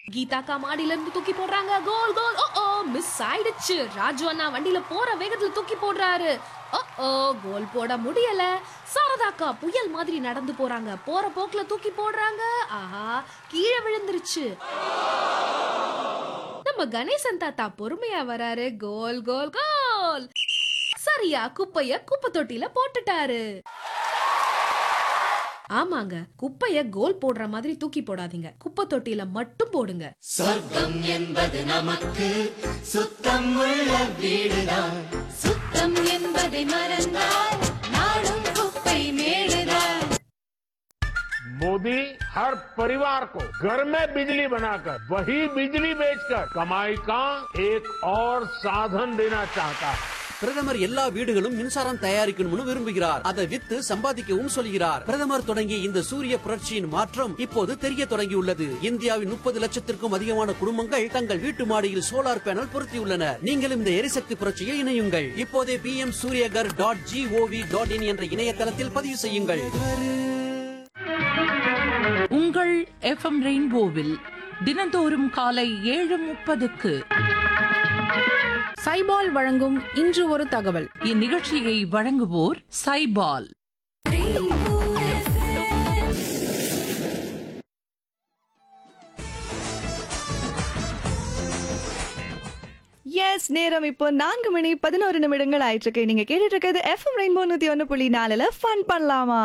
கீதாக்கா மாடியில இருந்து தூக்கி போடுறாங்க கோல் கோல் ஓ ஓ மிஸ் ஆயிடுச்சு ராஜு அண்ணா வண்டியில போற வேகத்துல தூக்கி போடுறாரு ஓ ஓ கோல் போட முடியல சாரதாக்கா புயல் மாதிரி நடந்து போறாங்க போற போக்குல தூக்கி போடுறாங்க ஆஹா கீழே விழுந்துருச்சு நம்ம கணேசன் தாத்தா பொறுமையா வராரு கோல் கோல் கோல் சரியா குப்பைய குப்பை தொட்டில போட்டுட்டாரு ஆமாங்க குப்பைய கோல் போடுற மாதிரி தூக்கி போடாதீங்க குப்பை தொட்டில மட்டும் போடுங்க சொர்க்கம் என்பது நமக்கு சுத்தம் உள்ள வீடுதான் சுத்தம் என்பதை மறந்தால் நாடும் குப்பை மேடுதான் मोदी हर परिवार को घर में बिजली बनाकर वही बिजली बेचकर कमाई का एक और साधन देना चाहता है பிரதமர் எல்லா வீடுகளும் மின்சாரம் தயாரிக்கணும்னு விரும்புகிறார் அதை வித்து சம்பாதிக்கவும் சொல்கிறார் பிரதமர் தொடங்கிய இந்த சூரிய புரட்சியின் மாற்றம் இப்போது தெரிய தொடங்கியுள்ளது இந்தியாவின் முப்பது லட்சத்திற்கும் அதிகமான குடும்பங்கள் தங்கள் வீட்டு மாடியில் சோலார் பேனல் பொருத்தியுள்ளனர் நீங்களும் இந்த எரிசக்தி புரட்சியில் இணையுங்கள் இப்போதே P M Suryaghar dot GOV dot in என்ற இணையதளத்தில் பதிவு செய்யுங்கள் உங்கள் எஃப்எம் ரெயின்போவில் தினந்தோறும் காலை ஏழு முப்பதுக்கு சைபால் வழங்கும் இன்று ஒரு தகவல் இந்நிகழ்ச்சியை வழங்குவோர் சைபால் எஸ் நேரம் இப்போ நான்கு மணி பதினோரு நிமிடங்கள் ஆயிட்டு இருக்கு நீங்க கேட்டுட்டு இருக்கிறது எஃப்எம் ரெயின்போ நூத்தி ஒன்று புள்ளி நாலுல ஃபன் பண்ணலாமா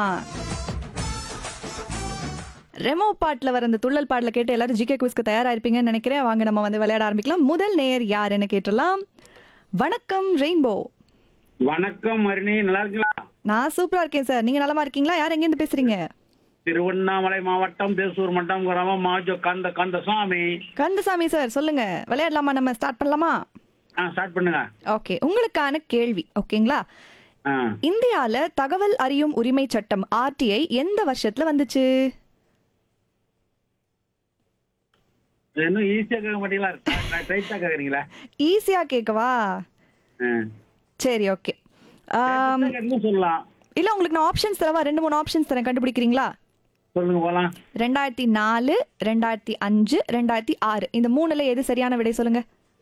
ரெமோ பாட்டுல வர அந்த துள்ளல் பாடல கேட்டு எல்லாரும் ஜிகே குவிஸ்க்கு தயாரா இருப்பீங்கன்னு நினைக்கிறேன் வாங்க நம்ம வந்து விளையாட ஆரம்பிக்கலாம் முதல் நேயர் யாருன்னு கேட்டலாம் வணக்கம் ரெயின்போ வணக்கம் மருணி நல்லா இருக்கீங்களா நான் சூப்பரா இருக்கேன் சார் நீங்க நலமா இருக்கீங்களா யார் எங்க இருந்து பேசுறீங்க திருவண்ணாமலை மாவட்டம் தேசூர் மட்டம் கிராமம் மாஜோ கந்த கந்தசாமி கந்தசாமி சார் சொல்லுங்க விளையாடலாமா நம்ம ஸ்டார்ட் பண்ணலாமா ஆ ஸ்டார்ட் பண்ணுங்க ஓகே உங்களுக்கான கேள்வி ஓகேங்களா ஆ இந்தியால தகவல் அறியும் உரிமை சட்டம் ஆர்டிஐ எந்த வருஷத்துல வந்துச்சு இன்னும் ஈஸியா கேட்க மாட்டீங்களா டைட்டா கேக்குறீங்களா ஈஸியா கேட்கவா ஆ. சரி ஓகே இன்னும் சொல்லலாம் இல்ல உங்களுக்கு நான் ஆப்ஷன்ஸ் தரவா ரெண்டு மூணு ஆப்ஷன்ஸ் தரேன் கண்டுபிடிக்கிறீங்களா சொல்லுங்க போலாம் ரெண்டாயிரத்தி நாலு ரெண்டாயிரத்தி அஞ்சு ரெண்டாயிரத்தி ஆறு இந்த மூணுல எது சரியான விடை சொல்லுங்க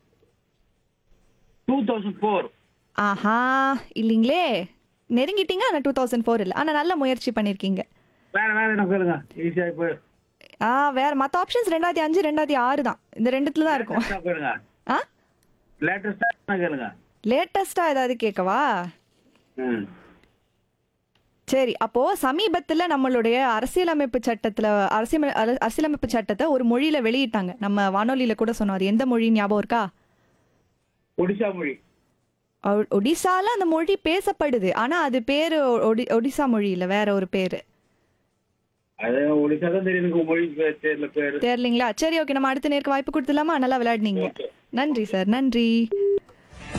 டூ தௌசண்ட் ஃபோர் ஆஹா இல்லைங்களே நெருங்கிட்டீங்க ஆனா டூ தௌசண்ட் ஃபோர் இல்லை ஆனா நல்ல முயற்சி பண்ணிருக்கீங்க வேற வேற என்ன சொல்லுங்க ஈஸியா இப்போ ஆ வேற மற்ற ஆப்ஷன்ஸ் ரெண்டாயிரத்தி அஞ்சு ரெண்டாயிரத்தி ஆறு தான் இந்த ரெண்டுத்துல தான் இருக்கும் லேட்டஸ்டா போயிருங்க ஆ லேட்டஸ்டா கேளுங்க லேட்டஸ்டா ஏதாவது கேட்கவா ம். சரி அப்போ சமீபத்துல நம்மளுடைய அரசியலமைப்பு சட்டத்துல அரசியல் அர- அரசியலமைப்பு சட்டத்தை ஒரு மொழியில வெளியிட்டாங்க நம்ம வானொலியில கூட சொன்னோம் அது எந்த மொழி ஞாபகம் இருக்கா ஒடிசா மொழி ஒ- ஒடிசால அந்த மொழி பேசப்படுது ஆனா அது பேரு ஒடி ஒடிசா மொழி இல்ல வேற ஒரு பேரு அது ஒடிசா தான் தெரியும் எனக்கு மொழி பே- தெரியல பேரு தெரியலீங்களா சரி ஓகே நம்ம அடுத்த நேருக்கு வாய்ப்பு கொடுத்துலாமா நல்லா விளையாடுனீங்க நன்றி சார் நன்றி